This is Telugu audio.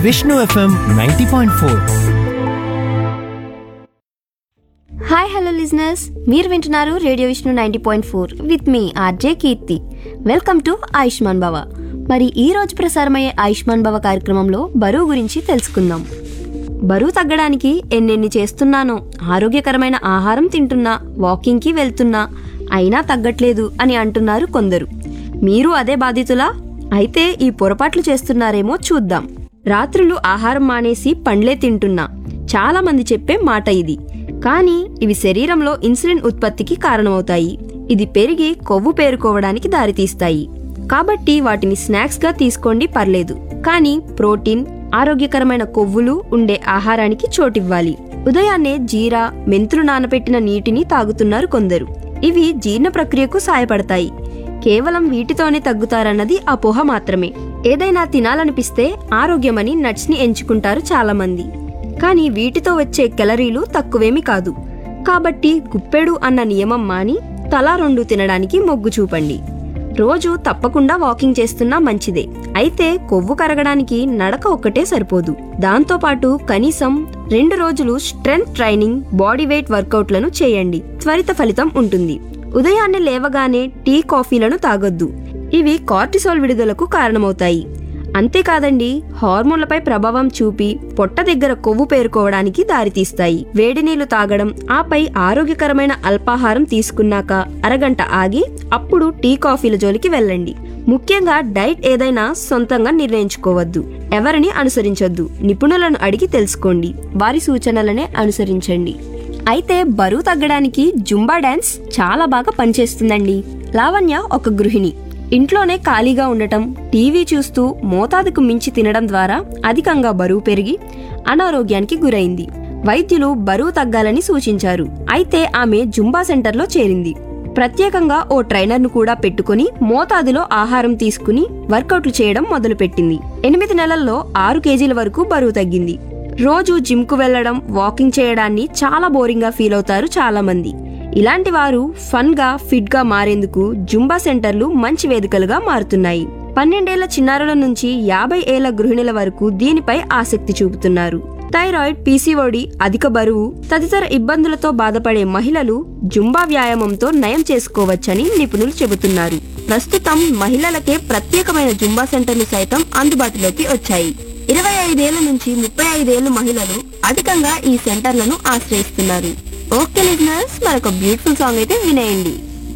Vishnu FM ninety point four hi hello listeners మీరు వింటున్నారు radio Vishnu ninety point four with మీ RJ Keerthi welcome to Ayushman Bhava మరి ఈ రోజు ప్రసారమయ్యే ఆయుష్మాన్ భవ కార్యక్రమంలో బరువు గురించి తెలుసుకుందాం బరువు తగ్గడానికి ఎన్నెన్ని చేస్తున్నానో ఆరోగ్యకరమైన ఆహారం తింటున్నా వాకింగ్కి వెళ్తున్నా అయినా తగ్గట్లేదు అని అంటున్నారు కొందరు మీరు అదే బాధితులా అయితే ఈ పొరపాట్లు చేస్తున్నారేమో చూద్దాం రాత్రులు ఆహారం మానేసి పండ్లే తింటున్నా చాలా మంది చెప్పే మాట ఇది కానీ ఇవి శరీరంలో ఇన్సులిన్ ఉత్పత్తికి కారణమవుతాయి ఇది పెరిగి కొవ్వు పేరుకోవడానికి దారితీస్తాయి కాబట్టి వాటిని స్నాక్స్ గా తీసుకోండి పర్లేదు కానీ ప్రోటీన్ ఆరోగ్యకరమైన కొవ్వులు ఉండే ఆహారానికి చోటివ్వాలి ఉదయాన్నే జీరా మెంతులు నానబెట్టిన నీటిని తాగుతున్నారు కొందరు ఇవి జీర్ణ ప్రక్రియకు సాయపడతాయి కేవలం వీటితోనే తగ్గుతారన్నది అపోహ మాత్రమే ఏదైనా తినాలనిపిస్తే ఆరోగ్యమని నట్స్ ని ఎంచుకుంటారు చాలా మంది కానీ వీటితో వచ్చే కెలరీలు తక్కువేమి కాదు కాబట్టి గుప్పెడు అన్న నియమం మాని తలా రెండు తినడానికి మొగ్గు చూపండి రోజు తప్పకుండా వాకింగ్ చేస్తున్నా మంచిదే అయితే కొవ్వు కరగడానికి నడక ఒక్కటే సరిపోదు దాంతోపాటు కనీసం రెండు రోజులు స్ట్రెంగ్త్ ట్రైనింగ్ బాడీ వెయిట్ వర్కౌట్లను చేయండి త్వరిత ఫలితం ఉంటుంది ఉదయాన్నే లేవగానే టీ కాఫీలను తాగొద్దు ఇవి కార్టిసోల్ విడుదలకు కారణమవుతాయి అంతేకాదండి హార్మోన్లపై ప్రభావం చూపి పొట్ట దగ్గర కొవ్వు పేరుకోవడానికి దారితీస్తాయి వేడి నీళ్లు తాగడం ఆపై ఆరోగ్యకరమైన అల్పాహారం తీసుకున్నాక అరగంట ఆగి అప్పుడు టీ కాఫీల జోలికి వెళ్ళండి ముఖ్యంగా డైట్ ఏదైనా సొంతంగా నిర్ణయించుకోవద్దు ఎవరిని అనుసరించొద్దు నిపుణులను అడిగి తెలుసుకోండి వారి సూచనలనే అనుసరించండి అయితే బరువు తగ్గడానికి జుంబా డాన్స్ చాలా బాగా పనిచేస్తుందండి లావణ్య ఒక గృహిణి ఇంట్లోనే ఖాళీగా ఉండటం టీవీ చూస్తూ మోతాదుకు మించి తినడం ద్వారా అధికంగా బరువు పెరిగి అనారోగ్యానికి గురైంది వైద్యులు బరువు తగ్గాలని సూచించారు అయితే ఆమె జుంబా సెంటర్లో చేరింది ప్రత్యేకంగా ఓ ట్రైనర్ను కూడా పెట్టుకుని మోతాదులో ఆహారం తీసుకుని వర్కౌట్లు చేయడం మొదలుపెట్టింది ఎనిమిది నెలల్లో ఆరు కేజీల వరకు బరువు తగ్గింది రోజు జిమ్కు వెళ్లడం వాకింగ్ చేయడాన్ని చాలా బోరింగ్ గా ఫీల్ అవుతారు చాలా మంది ఇలాంటి వారు ఫన్ గా ఫిట్ గా మారేందుకు జుంబా సెంటర్లు మంచి వేదికలుగా మారుతున్నాయి పన్నెండేళ్ల చిన్నారుల నుంచి యాభై ఏళ్ల గృహిణుల వరకు దీనిపై ఆసక్తి చూపుతున్నారు థైరాయిడ్ పీసీఓడి అధిక బరువు తదితర ఇబ్బందులతో బాధపడే మహిళలు జుంబా వ్యాయామంతో నయం చేసుకోవచ్చని నిపుణులు చెబుతున్నారు ప్రస్తుతం మహిళలకే ప్రత్యేకమైన జుంబా సెంటర్లు సైతం అందుబాటులోకి వచ్చాయి ఇరవై ఐదేళ్ల నుంచి ముప్పై ఐదేళ్ల మహిళలు అధికంగా ఈ సెంటర్లను ఆశ్రయిస్తున్నారు ఓకే లిజనర్స్ మరొక బ్యూటిఫుల్ సాంగ్ అయితే వినేయండి